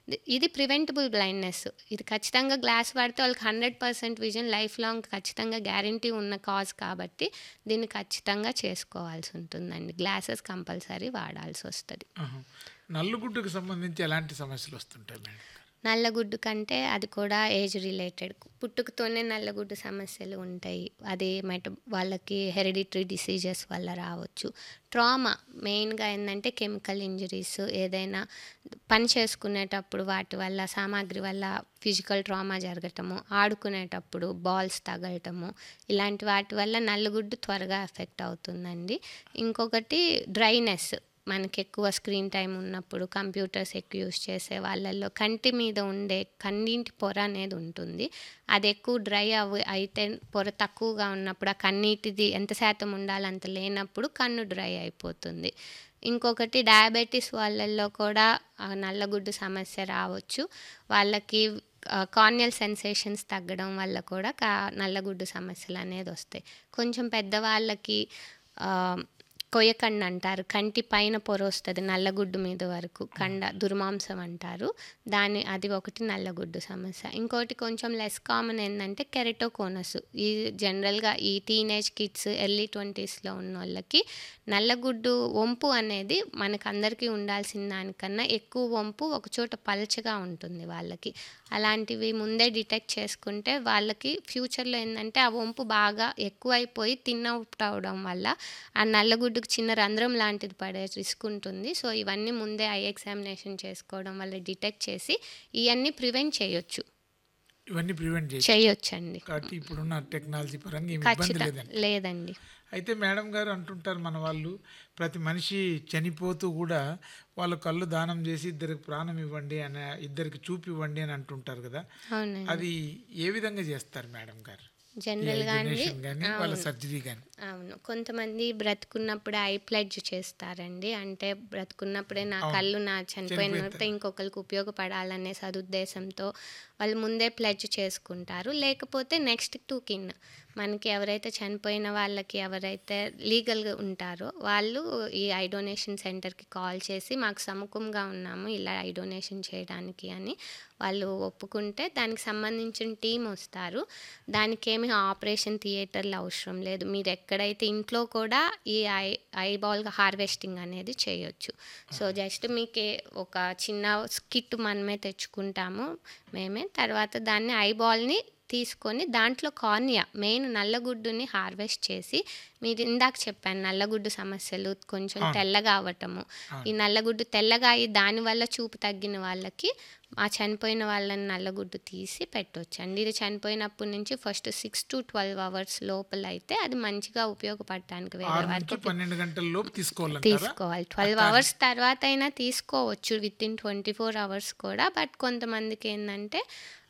The- ఇది preventable blindness ఇది ఖచ్చితంగా గ్లాస్ వాడితే వాళ్ళకి hundred percent vision life long ఖచ్చితంగా గ్యారంటీ ఉన్న కాజ్ కాబట్టి దీన్ని ఖచ్చితంగా చేసుకోవాల్సి ఉంటుందండి గ్లాసెస్ కంపల్సరీ వాడాల్సి వస్తుంది ఆహా. నల్లుగుడ్డుకు సంబంధించి ఎలాంటి సమస్యలు వస్తుంటాయి మేడం నల్లగుడ్డు కంటే అది కూడా ఏజ్ రిలేటెడ్ పుట్టుకతోనే నల్లగుడ్డు సమస్యలు ఉంటాయి అది మెట వాళ్ళకి హెరిడిటరీ డిసీజెస్ వల్ల రావచ్చు ట్రామా మెయిన్గా ఏంటంటే కెమికల్ ఇంజరీస్ ఏదైనా పని చేసుకునేటప్పుడు వాటి వల్ల సామాగ్రి వల్ల ఫిజికల్ ట్రామా జరగటము ఆడుకునేటప్పుడు బాల్స్ తగలటము ఇలాంటి వాటి వల్ల నల్లగుడ్డు త్వరగా ఎఫెక్ట్ అవుతుందండి ఇంకొకటి డ్రైనెస్ మనకి ఎక్కువ స్క్రీన్ టైం ఉన్నప్పుడు కంప్యూటర్స్ ఎక్కువ యూస్ చేసే వాళ్ళల్లో కంటి మీద ఉండే కన్నీటి పొర అనేది ఉంటుంది అది ఎక్కువ డ్రై అవి అయితే పొర తక్కువగా ఉన్నప్పుడు ఆ కన్నీటిది ఎంత శాతం ఉండాలి అంత లేనప్పుడు కన్ను డ్రై అయిపోతుంది ఇంకొకటి డయాబెటీస్ వాళ్ళల్లో కూడా ఆ నల్లగుడ్డు సమస్య రావచ్చు వాళ్ళకి కార్నియల్ సెన్సేషన్స్ తగ్గడం వల్ల కూడా కా నల్లగుడ్డు సమస్యలు అనేది వస్తాయి కొంచెం పెద్దవాళ్ళకి ఆ, కొయ్యకండ అంటారు కంటి పైన పొర వస్తుంది నల్లగుడ్డు మీద వరకు కండ దుర్మాంసం అంటారు దాని అది ఒకటి నల్లగుడ్డు సమస్య ఇంకోటి కొంచెం లెస్ కామన్ ఏంటంటే కెరటోకోనస్ ఈ జనరల్గా ఈ టీనేజ్ కిడ్స్ ఎర్లీ ట్వంటీస్లో ఉన్న వాళ్ళకి నల్లగుడ్డు వంపు అనేది మనకు అందరికీ ఉండాల్సిన దానికన్నా ఎక్కువ వంపు ఒక చోట పలచగా ఉంటుంది వాళ్ళకి అలాంటివి ముందే డిటెక్ట్ చేసుకుంటే వాళ్ళకి ఫ్యూచర్లో ఏంటంటే ఆ వంపు బాగా ఎక్కువైపోయి తిన్నౌట్ అవడం వల్ల ఆ నల్లగుడ్డుకు చిన్న రంధ్రం లాంటిది పడే రిస్క్ ఉంటుంది సో ఇవన్నీ ముందే ఐ ఎగ్జామినేషన్ చేసుకోవడం వల్ల డిటెక్ట్ చేసి ఇవన్నీ ప్రివెంట్ చేయొచ్చు ఇవన్నీ ప్రివెంట్ చేసి చేయొచ్చండి కాబట్టి ఇప్పుడున్న టెక్నాలజీ పరంగా ఏమి ఇబ్బంది ఖచ్చితంగా లేదండి లేదండి అయితే మేడం గారు అంటుంటారు మన వాళ్ళు ప్రతి మనిషి చనిపోతూ కూడా వాళ్ళ కళ్ళు దానం చేసి ఇద్దరికి ప్రాణం ఇవ్వండి అని ఇద్దరికి చూపు ఇవ్వండి అని అంటుంటారు కదా అవునండి అది ఏ విధంగా చేస్తారు మేడం గారు జనరల్గా అండి డొనేషన్ కానీ వాళ్ళ సర్జరీ కానీ అవును కొంతమంది బ్రతుకున్నప్పుడే ఐ ప్లెడ్జ్ చేస్తారండి అంటే బ్రతుకున్నప్పుడే నా కళ్ళు నా చనిపోయిన తర్వాత ఇంకొకరికి ఉపయోగపడాలనే సదుద్దేశంతో వాళ్ళు ముందే ప్లెడ్జ్ చేసుకుంటారు లేకపోతే నెక్స్ట్ టు కిన్ మనకి ఎవరైతే చనిపోయిన వాళ్ళకి ఎవరైతే లీగల్గా ఉంటారో వాళ్ళు ఈ ఐ డొనేషన్ సెంటర్కి కాల్ చేసి మాకు సముఖంగా ఉన్నాము ఇలా ఐ డొనేషన్ చేయడానికి అని వాళ్ళు ఒప్పుకుంటే దానికి సంబంధించిన టీం వస్తారు దానికి ఏమి ఆపరేషన్ థియేటర్లు అవసరం లేదు మీరు ఎక్కడైతే ఇంట్లో కూడా ఈ ఐ ఐబాల్ హార్వెస్టింగ్ అనేది చేయొచ్చు సో జస్ట్ మీకు ఒక చిన్న స్కిట్ మనమే తెచ్చుకుంటాము మేమే తర్వాత దాన్ని ఐబాల్ని తీసుకొని దాంట్లో కార్నియా మెయిన్ నల్లగుడ్డుని హార్వెస్ట్ చేసి మీరు ఇందాక చెప్పాను నల్లగుడ్డు సమస్యలు కొంచెం తెల్లగా అవ్వటము ఈ నల్లగుడ్డు తెల్లగా అయ్యి దానివల్ల చూపు తగ్గిన వాళ్ళకి ఆ చనిపోయిన వాళ్ళని నల్లగుడ్డు తీసి పెట్టవచ్చు అండి ఇది చనిపోయినప్పటి నుంచి first six to twelve hours లోపల అయితే అది మంచిగా ఉపయోగపడటానికి వేరే ఆరు వారికి నుంచి పన్నెండు గంటల లోపు తీసుకోవాలంటారా తీసుకోవాలి ట్వెల్వ్ అవర్స్ తర్వాత అయినా తీసుకోవచ్చు within twenty four hours కూడా బట్ కొంతమందికి ఏంటంటే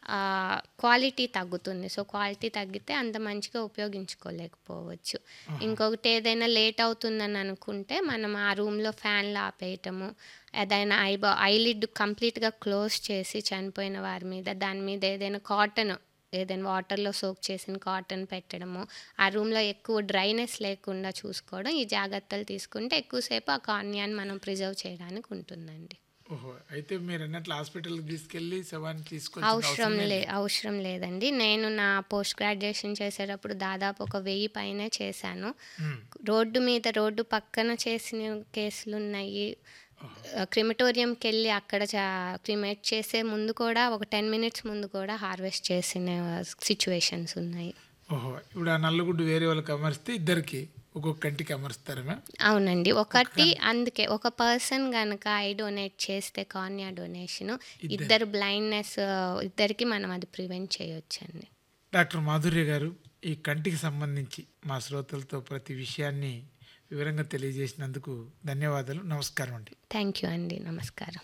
క్వాలిటీ తగ్గుతుంది సో క్వాలిటీ తగ్గితే అంత మంచిగా ఉపయోగించుకోలేకపోవచ్చు ఇంకొకటి ఏదైనా లేట్ అవుతుందని అనుకుంటే మనం ఆ రూమ్లో ఫ్యాన్లు ఆపేయటము ఏదైనా ఐబా ఐలిడ్ కంప్లీట్గా క్లోజ్ చేసి చనిపోయిన వారి మీద దాని మీద ఏదైనా కాటన్ ఏదైనా వాటర్లో సోక్ చేసిన కాటన్ పెట్టడము ఆ రూమ్లో ఎక్కువ డ్రైనెస్ లేకుండా చూసుకోవడం ఈ జాగ్రత్తలు తీసుకుంటే ఎక్కువసేపు ఆ కార్నియాన్ని మనం ప్రిజర్వ్ చేయడానికి ఉంటుందండి ఓహో అయితే మీరు అన్నట్లు హాస్పిటల్కి తీసుకెళ్ళి శవాన్ని తీసుకొచ్చి అవసరం లే అవసరం లేదండి నేను నా పోస్ట్ గ్రాడ్యుయేషన్ చేసేటప్పుడు దాదాపు ఒక వెయ్యి పైనే చేశాను రోడ్డు మీద రోడ్డు పక్కన చేసిన కేసులు ఉన్నాయి క్రిమిటోరియంకి వెళ్ళి అక్కడ క్రిమేట్ చేసే ముందు కూడా ఒక టెన్ మినిట్స్ ముందు కూడా హార్వెస్ట్ చేసిన సిచ్యువేషన్స్ ఉన్నాయి ఓహో ఇప్పుడు ఆ నల్లగుడ్డు వేరే వాళ్ళకి అమరిస్తే ఇద్దరికి ఒక్కొక్క కంటికి అమరుస్తారా మ్యామ్ అవునండి ఒకటి అందుకే ఒక పర్సన్ కనుక ఐ డొనేట్ చేస్తే కార్నియా డొనేషన్ ఇద్దరు బ్లైండ్నెస్ ఇద్దరికి మనం అది ప్రివెంట్ చేయొచ్చండి డాక్టర్ మాధుర్య గారు ఈ కంటికి సంబంధించి మా శ్రోతలతో ప్రతి విషయాన్ని వివరంగా తెలియజేసినందుకు ధన్యవాదాలు నమస్కారం అండి థ్యాంక్ యూ అండి నమస్కారం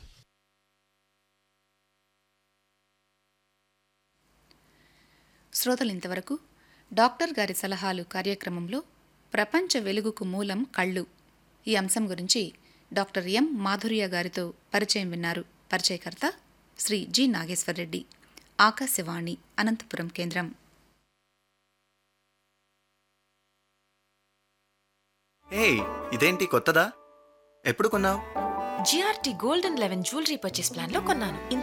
శ్రోతలు ఇంతవరకు డాక్టర్ గారి సలహాలు కార్యక్రమంలో ప్రపంచ వెలుగుకు మూలం కళ్ళు ఈ అంశం గురించి డాక్టర్ ఎం మాధుర్య గారితో పరిచయం విన్నారు పరిచయకర్త శ్రీ జి నాగేశ్వరరెడ్డి ఆకాశవాణి అనంతపురం కేంద్రం హే ఇదేంటి కొత్తదా ఎప్పుడు కొన్నావు GRT golden eleven jewellery purchase plan లో కొన్నాను